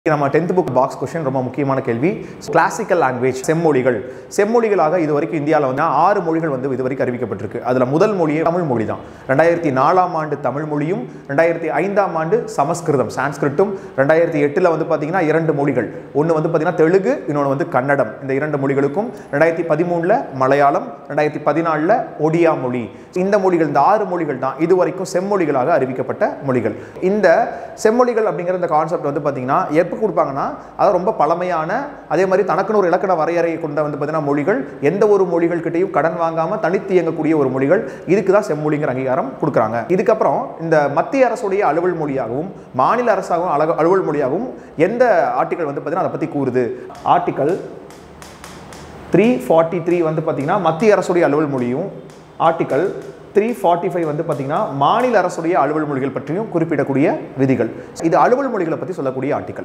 நம்ம tenth book box question ரொம்ப முக்கியமான கேள்வி கிளாசிக்கல் லாங்குவேஜ் செம்மொழிகள் செம்மொழிகளாக இது வரைக்கும் இந்தியாவில் வந்து ஆறு மொழிகள் வந்து இது வரைக்கும் அறிவிக்கப்பட்டிருக்கு அதில் முதல் மொழியே தமிழ் மொழி தான் ரெண்டாயிரத்தி நாலாம் ஆண்டு தமிழ் மொழியும் ரெண்டாயிரத்தி ஐந்தாம் ஆண்டு சமஸ்கிருதம் சான்ஸ்கிரிட்டும் ரெண்டாயிரத்தி எட்டில் வந்து பார்த்தீங்கன்னா இரண்டு மொழிகள் ஒன்று வந்து பார்த்தீங்கன்னா தெலுங்கு இன்னொன்று வந்து கன்னடம் இந்த இரண்டு மொழிகளுக்கும் ரெண்டாயிரத்தி பதிமூணில் மலையாளம் ரெண்டாயிரத்தி பதினாலில் ஒடியா மொழி இந்த மொழிகள் இந்த ஆறு மொழிகள் தான் இது வரைக்கும் செம்மொழிகளாக அறிவிக்கப்பட்ட மொழிகள் இந்த செம்மொழிகள் அப்படிங்கிற இந்த கான்செப்ட் வந்து பார்த்தீங்கன்னா எப்போ கொடுப்பாங்கன்னா அது ரொம்ப பழமையான அதே மாதிரி தனக்குன்னு ஒரு இலக்கண வரையறை கொண்ட வந்து பார்த்தீங்கன்னா மொழிகள் எந்த ஒரு மொழிகள் கிட்டையும் கடன் வாங்காமல் தனித்து இயங்கக்கூடிய ஒரு மொழிகள் இதுக்கு தான் செம்மொழிங்கிற அங்கீகாரம் கொடுக்குறாங்க இதுக்கப்புறம் இந்த மத்திய அரசுடைய அலுவல் மொழியாகவும் மாநில அரசாகவும் அழகு அலுவல் மொழியாகவும் எந்த ஆர்டிக்கல் வந்து பார்த்தீங்கன்னா அதை பற்றி கூறுது ஆர்டிக்கல் த்ரீ ஃபார்ட்டி த்ரீ வந்து பார்த்தீங்கன்னா மத்திய அரசுடைய அலுவல் மொழியும் ஆர்டிக்கல் த்ரீ ஃபார்ட்டி ஃபைவ் வந்து பார்த்தீங்கன்னா மாநில அரசுடைய அலுவல் மொழிகள் பற்றியும் குறிப்பிடக்கூடிய விதிகள் இது அலுவல் மொழிகளை பற்றி சொல்லக்கூடிய ஆர்டிக்கல்